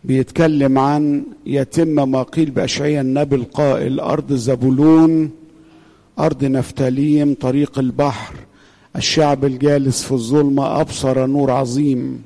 بيتكلم عن يتم ما قيل بأشعياء النبي القائل أرض زبولون أرض نفتاليم طريق البحر الشعب الجالس في الظلمة أبصر نور عظيم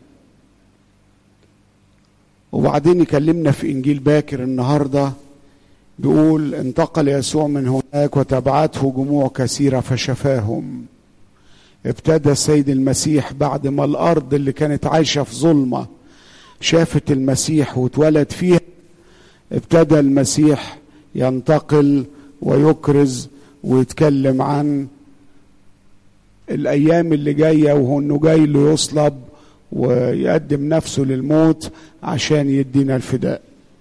وبعدين يكلمنا في إنجيل باكر النهاردة بيقول انتقل يسوع من هناك وتبعته جموع كثيرة فشفاهم ابتدى السيد المسيح بعد ما الأرض اللي كانت عايشة في ظلمة شافت المسيح واتولد فيها ابتدى المسيح ينتقل ويكرز ويتكلم عن الايام اللي جايه وهو انه جاي له يصلب ويقدم نفسه للموت عشان يدينا الفداء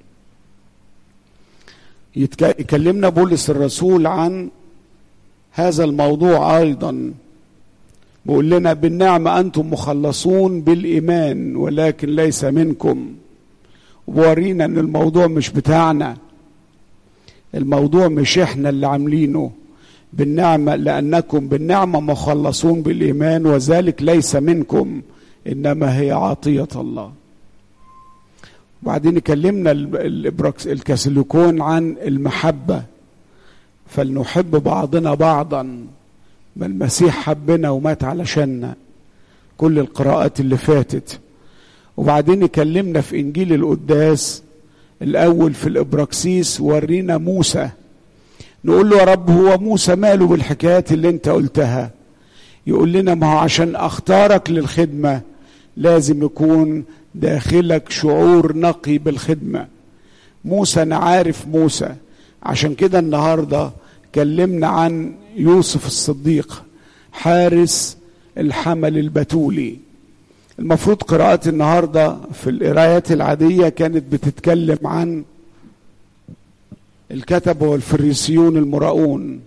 يكلمنا بولس الرسول عن هذا الموضوع ايضا بيقول لنا بالنعمة أنتم مخلصون بالإيمان ولكن ليس منكم وورينا أن الموضوع مش بتاعنا الموضوع مش إحنا اللي عاملينه بالنعمة لأنكم بالنعمة مخلصون بالإيمان وذلك ليس منكم إنما هي عطية الله وبعدين كلمنا الكاثوليكون عن المحبة فلنحب بعضنا بعضا ما المسيح حبنا ومات علشاننا كل القراءات اللي فاتت وبعدين يكلمنا في انجيل القداس الاول في الابراكسيس ورينا موسى نقول له يا رب هو موسى ماله بالحكايات اللي انت قلتها يقول لنا ما هو عشان اختارك للخدمه لازم يكون داخلك شعور نقي بالخدمه موسى انا عارف موسى عشان كده النهارده كلمنا عن يوسف الصديق حارس الحمل البتولي المفروض قراءات النهارده في القرايات العاديه كانت بتتكلم عن الكتبه والفريسيون المراؤون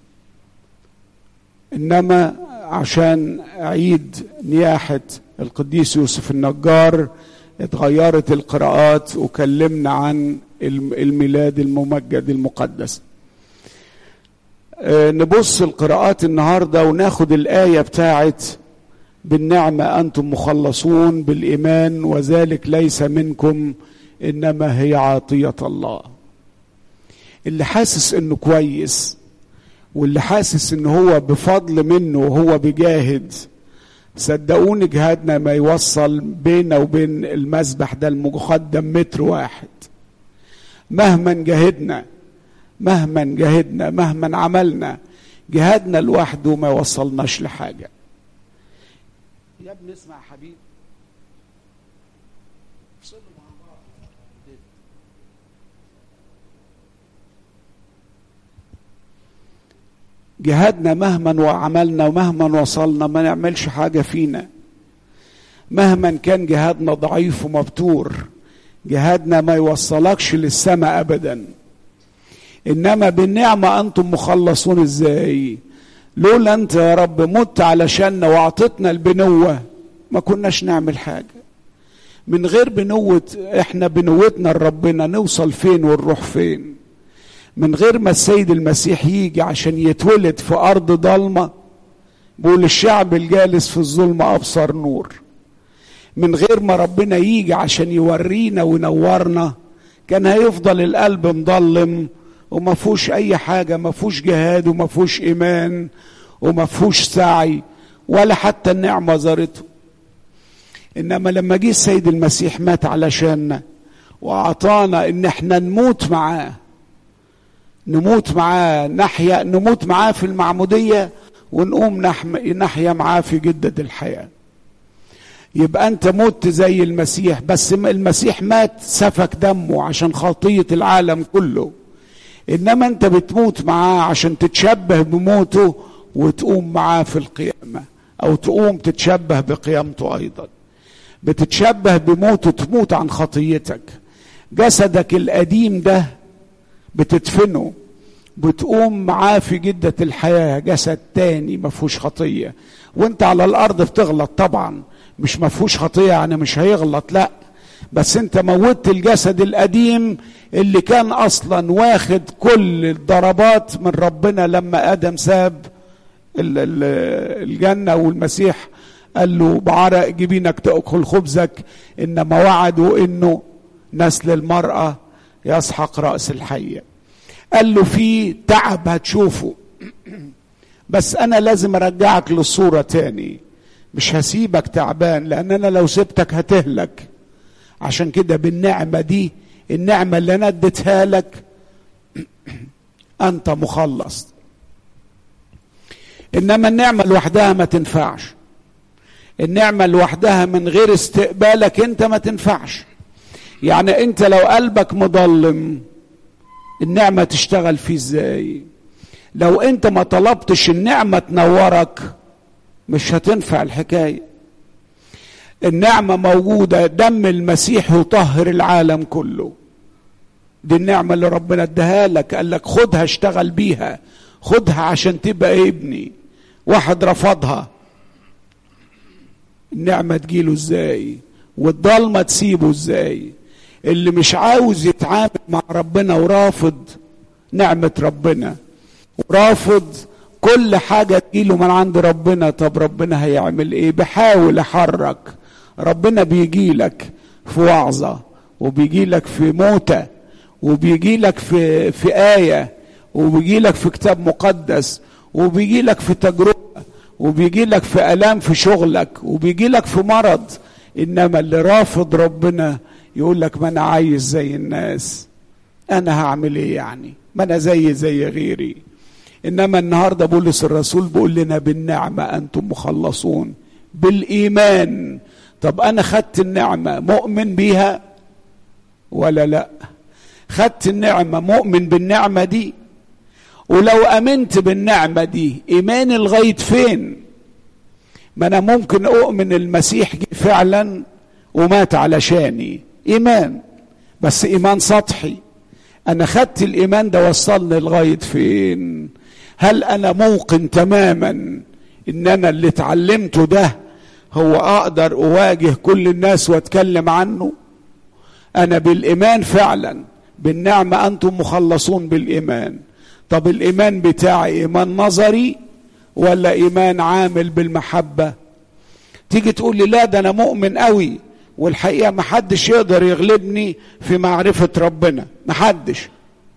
انما عشان عيد نياحه القديس يوسف النجار اتغيرت القراءات وكلمنا عن الميلاد الممجد المقدس نبص القراءات النهارده وناخد الايه بتاعت بالنعمه انتم مخلصون بالايمان وذلك ليس منكم انما هي عطيه الله اللي حاسس انه كويس واللي حاسس ان هو بفضل منه وهو بيجاهد صدقوني جهادنا ما يوصل بيننا وبين المسبح ده المقدم متر واحد مهما جاهدنا مهما جاهدنا مهما عملنا جهادنا لوحده ما يوصلناش لحاجة يا ابني اسمع حبيبي جهادنا مهما وعملنا ومهما وصلنا ما نعملش حاجة فينا مهما كان جهادنا ضعيف ومبتور جهادنا ما يوصلكش للسماء أبداً انما بالنعمه انتم مخلصون ازاي لولا انت يا رب مت علشاننا واعطتنا البنوه ما كناش نعمل حاجه من غير بنوه احنا بنوتنا لربنا نوصل فين ونروح فين من غير ما السيد المسيح يجي عشان يتولد في ارض ضلمه بيقول الشعب الجالس في الظلمه ابصر نور من غير ما ربنا يجي عشان يورينا وينورنا كان هيفضل القلب مضلم وما فيهوش اي حاجه ما فيهوش جهاد وما فيهوش ايمان وما فيهوش سعي ولا حتى النعمه زارته انما لما جه السيد المسيح مات علشاننا واعطانا ان احنا نموت معاه نموت معاه نحيا نموت معاه في المعموديه ونقوم نحيا معاه في جده الحياه يبقى انت مت زي المسيح بس المسيح مات سفك دمه عشان خطيه العالم كله انما انت بتموت معاه عشان تتشبه بموته وتقوم معاه في القيامه او تقوم تتشبه بقيامته ايضا بتتشبه بموته تموت عن خطيتك جسدك القديم ده بتدفنه بتقوم معاه في جدة الحياة جسد تاني ما فيهوش خطية وانت على الارض بتغلط طبعا مش ما فيهوش خطية يعني مش هيغلط لا بس انت موتت الجسد القديم اللي كان اصلا واخد كل الضربات من ربنا لما ادم ساب الجنه والمسيح قال له بعرق جبينك تاكل خبزك انما وعدوا انه نسل المرأة يسحق رأس الحية قال له في تعب هتشوفه بس أنا لازم أرجعك للصورة تاني مش هسيبك تعبان لأن أنا لو سبتك هتهلك عشان كده بالنعمة دي النعمة اللي أنا اديتها لك أنت مخلص إنما النعمة لوحدها ما تنفعش النعمة لوحدها من غير استقبالك أنت ما تنفعش يعني أنت لو قلبك مضلم النعمة تشتغل فيه إزاي لو أنت ما طلبتش النعمة تنورك مش هتنفع الحكاية النعمة موجودة دم المسيح يطهر العالم كله دي النعمة اللي ربنا اداها لك قال لك خدها اشتغل بيها خدها عشان تبقى ابني واحد رفضها النعمة تجيله ازاي والضلمة تسيبه ازاي اللي مش عاوز يتعامل مع ربنا ورافض نعمة ربنا ورافض كل حاجة تجيله من عند ربنا طب ربنا هيعمل ايه بحاول يحرك ربنا بيجي لك في وعظة وبيجي لك في موتة وبيجي لك في في آية وبيجي لك في كتاب مقدس وبيجي لك في تجربة وبيجي لك في آلام في شغلك وبيجي لك في مرض إنما اللي رافض ربنا يقول لك ما أنا عايز زي الناس أنا هعمل إيه يعني ما أنا زي زي غيري إنما النهاردة بولس الرسول بيقول لنا بالنعمة أنتم مخلصون بالإيمان طب أنا خدت النعمة مؤمن بيها ولا لأ خدت النعمة مؤمن بالنعمة دي ولو امنت بالنعمه دي ايماني لغايه فين ما انا ممكن اؤمن المسيح جه فعلا ومات علشاني ايمان بس ايمان سطحي انا خدت الايمان ده وصلني لغايه فين هل انا موقن تماما ان انا اللي اتعلمته ده هو اقدر اواجه كل الناس واتكلم عنه انا بالايمان فعلا بالنعمه انتم مخلصون بالايمان طب الايمان بتاعي ايمان نظري ولا ايمان عامل بالمحبه تيجي تقول لي لا ده انا مؤمن قوي والحقيقه محدش يقدر يغلبني في معرفه ربنا محدش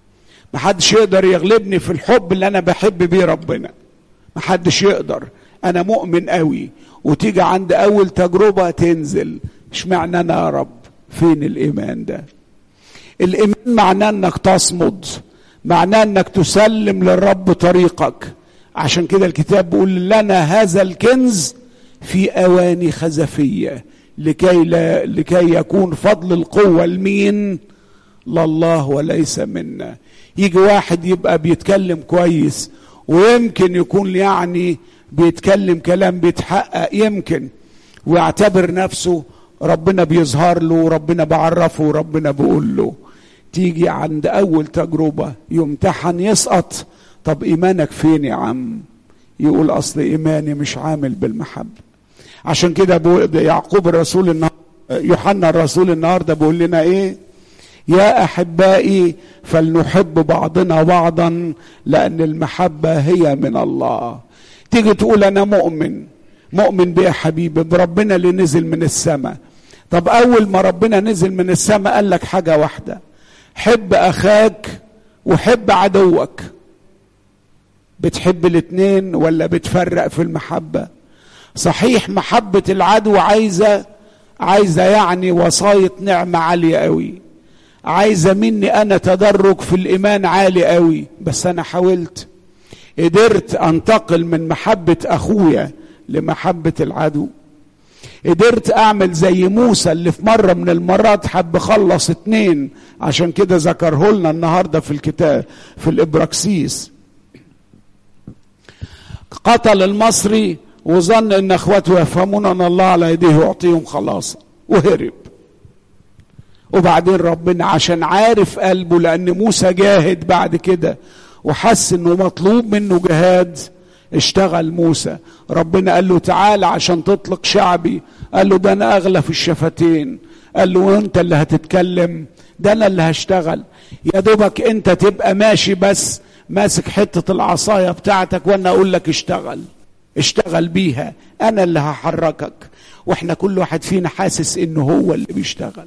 محدش يقدر يغلبني في الحب اللي انا بحب بيه ربنا محدش يقدر انا مؤمن قوي وتيجي عند اول تجربه تنزل اشمعنى انا يا رب فين الايمان ده الايمان معناه انك تصمد معناه انك تسلم للرب طريقك عشان كده الكتاب بيقول لنا هذا الكنز في اواني خزفيه لكي لا لكي يكون فضل القوه لمين لله وليس منا يجي واحد يبقى بيتكلم كويس ويمكن يكون يعني بيتكلم كلام بيتحقق يمكن ويعتبر نفسه ربنا بيظهر له وربنا بعرفه وربنا بيقول له تيجي عند اول تجربه يمتحن يسقط طب ايمانك فين يا عم يقول اصل ايماني مش عامل بالمحبه عشان كده يعقوب الرسول النهارده يوحنا الرسول النهارده بيقول لنا ايه يا احبائي فلنحب بعضنا بعضا لان المحبه هي من الله تيجي تقول انا مؤمن مؤمن بيه يا حبيبي بربنا اللي نزل من السماء طب اول ما ربنا نزل من السماء قال لك حاجه واحده حب اخاك وحب عدوك بتحب الاتنين ولا بتفرق في المحبة صحيح محبة العدو عايزة عايزة يعني وصاية نعمة عالية قوي عايزة مني انا تدرج في الايمان عالي قوي بس انا حاولت قدرت انتقل من محبة اخويا لمحبة العدو قدرت اعمل زي موسى اللي في مره من المرات حب خلص اتنين عشان كده ذكره لنا النهارده في الكتاب في الابراكسيس قتل المصري وظن ان اخواته يفهمون ان الله على يديه يعطيهم خلاصا وهرب وبعدين ربنا عشان عارف قلبه لان موسى جاهد بعد كده وحس انه مطلوب منه جهاد اشتغل موسى ربنا قال له تعالى عشان تطلق شعبي قال له ده انا اغلى في الشفتين قال له وانت اللي هتتكلم ده انا اللي هشتغل يا دوبك انت تبقى ماشي بس ماسك حتة العصاية بتاعتك وانا اقول لك اشتغل اشتغل بيها انا اللي هحركك واحنا كل واحد فينا حاسس انه هو اللي بيشتغل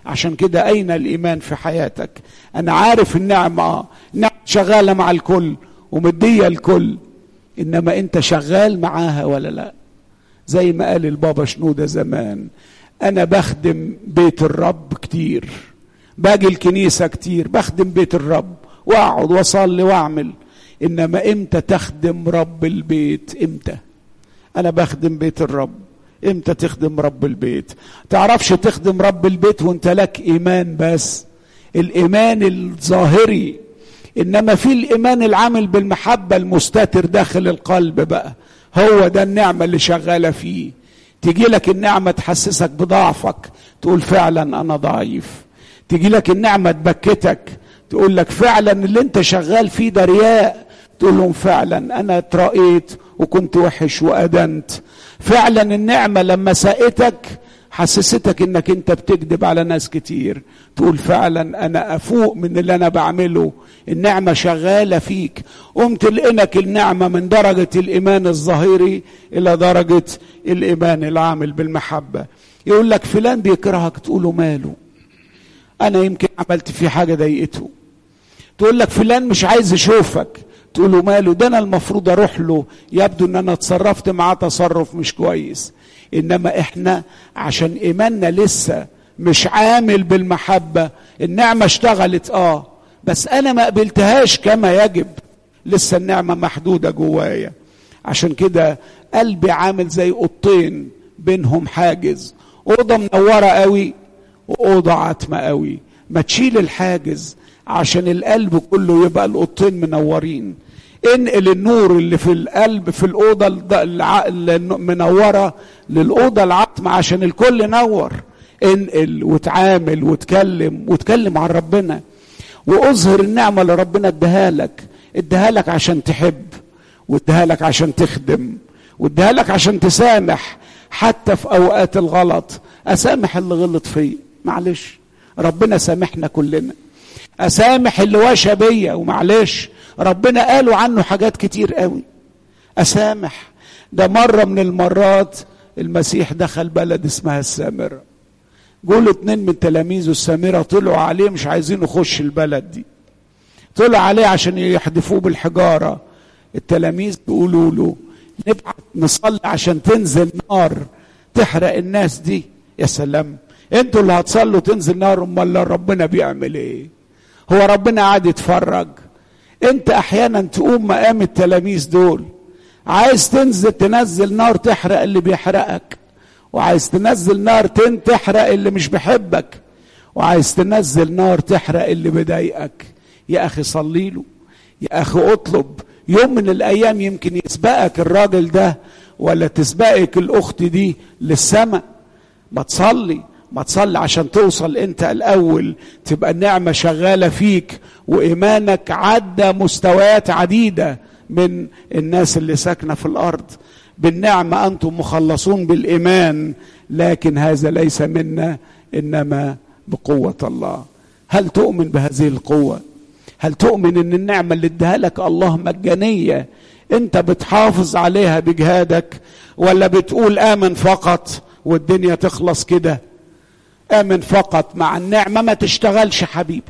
عشان كده اين الايمان في حياتك انا عارف النعمه اه النعمه شغاله مع الكل ومديه الكل انما انت شغال معاها ولا لا زي ما قال البابا شنودة زمان انا بخدم بيت الرب كتير باجي الكنيسة كتير بخدم بيت الرب واقعد واصلي واعمل انما امتى تخدم رب البيت امتى انا بخدم بيت الرب امتى تخدم رب البيت تعرفش تخدم رب البيت وانت لك ايمان بس الايمان الظاهري انما في الايمان العامل بالمحبه المستتر داخل القلب بقى هو ده النعمه اللي شغاله فيه تيجي لك النعمه تحسسك بضعفك تقول فعلا انا ضعيف تيجي لك النعمه تبكتك تقول لك فعلا اللي انت شغال فيه ده رياء تقول لهم فعلا انا اترأيت وكنت وحش وادنت فعلا النعمه لما سائتك حسستك انك انت بتكذب على ناس كتير تقول فعلا انا افوق من اللي انا بعمله النعمة شغالة فيك قمت لقنك النعمة من درجة الايمان الظاهري الى درجة الايمان العامل بالمحبة يقول لك فلان بيكرهك تقول له ماله انا يمكن عملت فيه حاجة ضايقته تقول لك فلان مش عايز يشوفك تقول له ماله ده انا المفروض اروح له يبدو ان انا اتصرفت معاه تصرف مش كويس انما احنا عشان ايماننا لسه مش عامل بالمحبه النعمه اشتغلت اه بس انا ما قبلتهاش كما يجب لسه النعمه محدوده جوايا عشان كده قلبي عامل زي اوضتين بينهم حاجز اوضه منوره قوي واوضه عتمه قوي ما تشيل الحاجز عشان القلب كله يبقى الاوضتين منورين انقل النور اللي في القلب في الاوضه المنوره للاوضه العتمه عشان الكل ينور انقل وتعامل وتكلم وتكلم عن ربنا واظهر النعمه اللي ربنا اداها لك اداها لك عشان تحب واداها لك عشان تخدم واداها لك عشان تسامح حتى في اوقات الغلط اسامح اللي غلط فيا معلش ربنا سامحنا كلنا اسامح اللي واشى بيا ومعلش ربنا قالوا عنه حاجات كتير قوي اسامح ده مره من المرات المسيح دخل بلد اسمها السامره جول اتنين من تلاميذه السامره طلعوا عليه مش عايزين يخش البلد دي طلع عليه عشان يحدفوه بالحجاره التلاميذ بيقولوا له نبعت نصلي عشان تنزل نار تحرق الناس دي يا سلام انتوا اللي هتصلوا تنزل نار امال ربنا بيعمل ايه هو ربنا قاعد يتفرج انت احيانا تقوم مقام التلاميذ دول عايز تنزل تنزل نار تحرق اللي بيحرقك وعايز تنزل نار تن تحرق اللي مش بيحبك وعايز تنزل نار تحرق اللي بيضايقك يا اخي صلي له يا اخي اطلب يوم من الايام يمكن يسبقك الراجل ده ولا تسبقك الاخت دي للسماء ما تصلي ما تصلي عشان توصل انت الاول تبقى النعمه شغاله فيك وايمانك عدى مستويات عديده من الناس اللي ساكنه في الارض بالنعمه انتم مخلصون بالايمان لكن هذا ليس منا انما بقوه الله هل تؤمن بهذه القوه هل تؤمن ان النعمه اللي اداها لك الله مجانيه انت بتحافظ عليها بجهادك ولا بتقول امن فقط والدنيا تخلص كده امن فقط مع النعمه ما تشتغلش حبيبي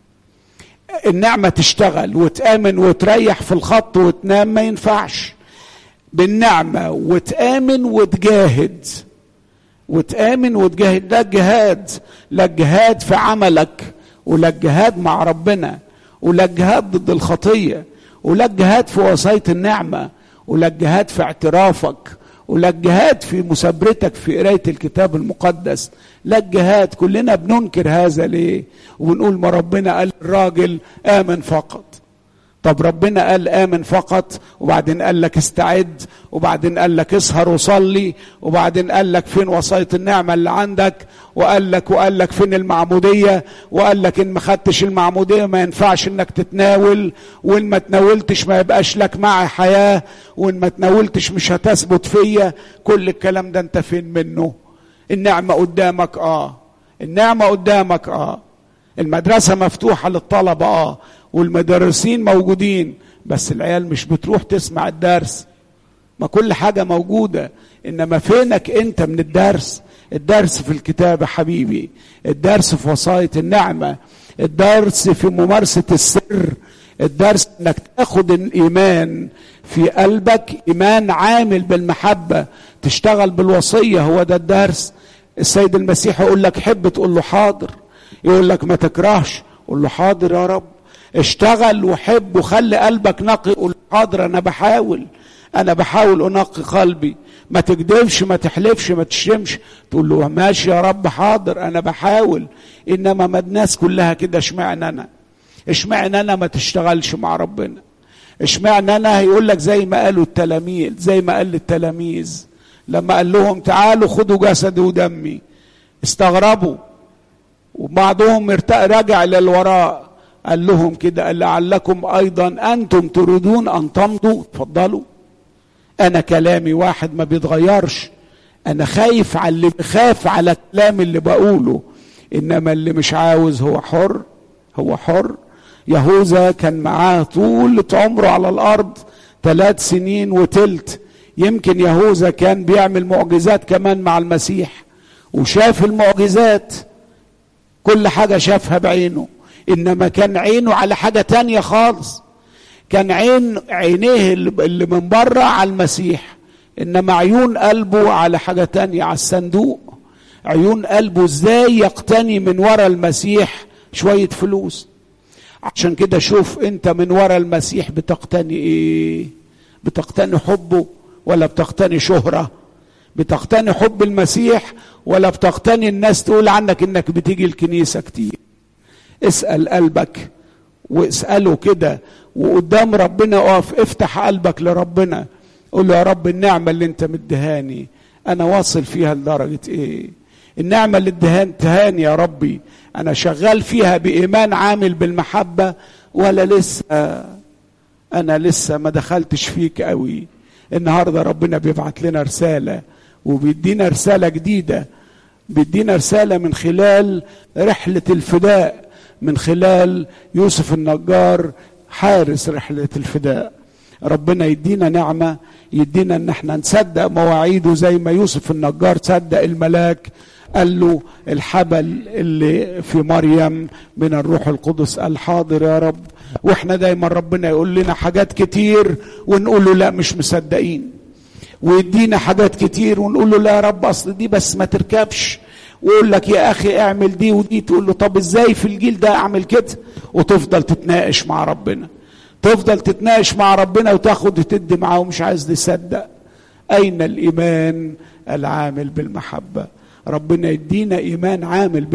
النعمه تشتغل وتامن وتريح في الخط وتنام ما ينفعش بالنعمه وتامن وتجاهد وتامن وتجاهد ده جهاد لا جهاد في عملك ولا جهاد مع ربنا ولا جهاد ضد الخطيه ولا جهاد في وصايه النعمه ولا جهاد في اعترافك ولا الجهاد في مثابرتك في قرايه الكتاب المقدس لا الجهاد كلنا بننكر هذا ليه وبنقول ما ربنا قال الراجل امن فقط طب ربنا قال امن فقط وبعدين قال لك استعد وبعدين قال لك اسهر وصلي وبعدين قال لك فين وصايه النعمه اللي عندك وقال لك وقال لك فين المعموديه وقال لك ان ما خدتش المعموديه ما ينفعش انك تتناول وان ما تناولتش ما يبقاش لك معي حياه وان ما تناولتش مش هتثبت فيا كل الكلام ده انت فين منه النعمه قدامك اه النعمه قدامك اه المدرسه مفتوحه للطلبه اه والمدرسين موجودين بس العيال مش بتروح تسمع الدرس ما كل حاجة موجودة إنما فينك أنت من الدرس الدرس في الكتاب يا حبيبي الدرس في وصاية النعمة الدرس في ممارسة السر الدرس انك تاخد الايمان في قلبك ايمان عامل بالمحبة تشتغل بالوصية هو ده الدرس السيد المسيح يقول لك حب تقول له حاضر يقول لك ما تكرهش قول له حاضر يا رب اشتغل وحب وخلي قلبك نقي قول له حاضر انا بحاول انا بحاول انقي قلبي ما تكذبش ما تحلفش ما تشتمش تقول له ماشي يا رب حاضر انا بحاول انما ما الناس كلها كده اشمعنى انا اشمعنى انا ما تشتغلش مع ربنا اشمعنى انا هيقول لك زي ما قالوا التلاميذ زي ما قال التلاميذ لما قال لهم تعالوا خدوا جسدي ودمي استغربوا وبعضهم رجع للوراء قال لهم كده قال لعلكم ايضا انتم تريدون ان تمضوا اتفضلوا انا كلامي واحد ما بيتغيرش انا خايف على اللي بخاف على الكلام اللي بقوله انما اللي مش عاوز هو حر هو حر يهوذا كان معاه طول عمره على الارض ثلاث سنين وتلت يمكن يهوذا كان بيعمل معجزات كمان مع المسيح وشاف المعجزات كل حاجة شافها بعينه إنما كان عينه على حاجة تانية خالص كان عين عينيه اللي من بره على المسيح إنما عيون قلبه على حاجة تانية على الصندوق عيون قلبه ازاي يقتني من ورا المسيح شوية فلوس عشان كده شوف انت من ورا المسيح بتقتني ايه بتقتني حبه ولا بتقتني شهرة بتقتني حب المسيح ولا بتقتني الناس تقول عنك انك بتيجي الكنيسة كتير اسأل قلبك واسأله كده وقدام ربنا اقف افتح قلبك لربنا قول له يا رب النعمة اللي انت مدهاني انا واصل فيها لدرجة ايه النعمة اللي ادهاني يا ربي انا شغال فيها بايمان عامل بالمحبة ولا لسه انا لسه ما دخلتش فيك قوي النهارده ربنا بيبعت لنا رساله وبيدينا رساله جديده بيدينا رساله من خلال رحله الفداء من خلال يوسف النجار حارس رحله الفداء ربنا يدينا نعمه يدينا ان احنا نصدق مواعيده زي ما يوسف النجار صدق الملاك قال له الحبل اللي في مريم من الروح القدس قال حاضر يا رب واحنا دايما ربنا يقول لنا حاجات كتير ونقول له لا مش مصدقين ويدينا حاجات كتير ونقول له لا يا رب اصل دي بس ما تركبش ويقول لك يا اخي اعمل دي ودي تقول له طب ازاي في الجيل ده اعمل كده وتفضل تتناقش مع ربنا تفضل تتناقش مع ربنا وتاخد وتدي معاه ومش عايز تصدق اين الايمان العامل بالمحبه ربنا يدينا ايمان عامل